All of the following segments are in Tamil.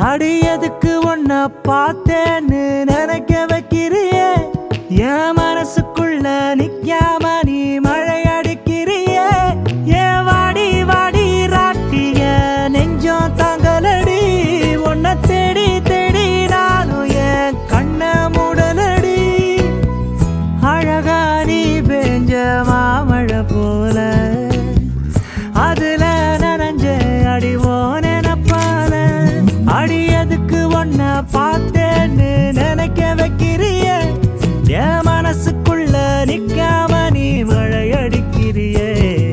அடியதுக்கு ஒன்ன பார்த்தேன்னு நினைக்க வைக்கிறியே என் மனசுக்குள்ள நிக்காம நீ மழை அடிக்கிறியே ஏன் வாடி வாடி ராட்டிய நெஞ்சம் தாங்கலடி உன்னை தேடி தேடி நானும் என் கண்ண மூடலடி அழகா நீ பெஞ்ச மாமழை போல அதுல நனைஞ்ச அடிவோ நினப்பால அடியதுக்கு ஒன்ன பார்த்தேன்னு நினைக்க வைக்கிறிய என் மனசுக்குள்ள நிக்காம நீ மழை அடிக்கிறியே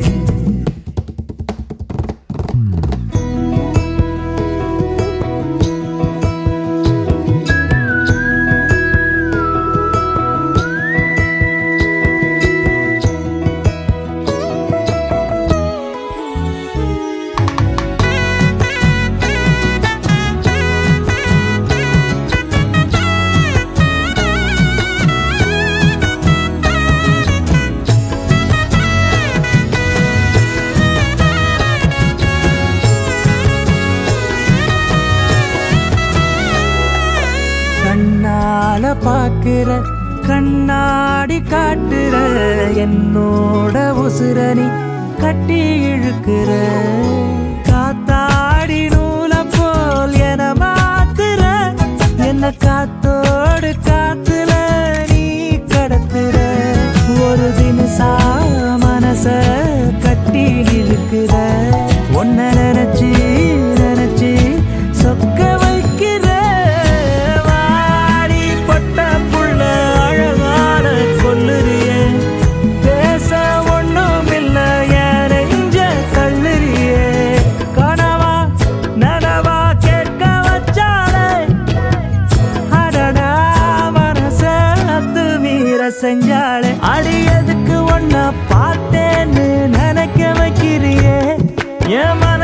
கண்ணால பாக்குற கண்ணாடி காட்டுற என்னோட உசுரணி கட்டி இழுக்கிற காத்தாடி நூல போல் என மாத்துற என்ன காத்தோடு காத்துல நீ கடத்துற ஒரு தினசா மனச கட்டி இழுக்கிற ஒன்ன நினைச்சு நினைச்சு சொக்க வைக்கிற வாடி பட்ட புள்ள அழகான கொல்லுறியே பேச ஒண்ணும் இல்ல என் நெஞ்ச தள்ளுறியே கனவா நனவா கேட்க வச்சாலே அடடா மனச அத்து மீற செஞ்சாளே அடியதுக்கு ஒன்ன பார்த்தேன்னு நினைக்க வைக்கிறியே ஏமா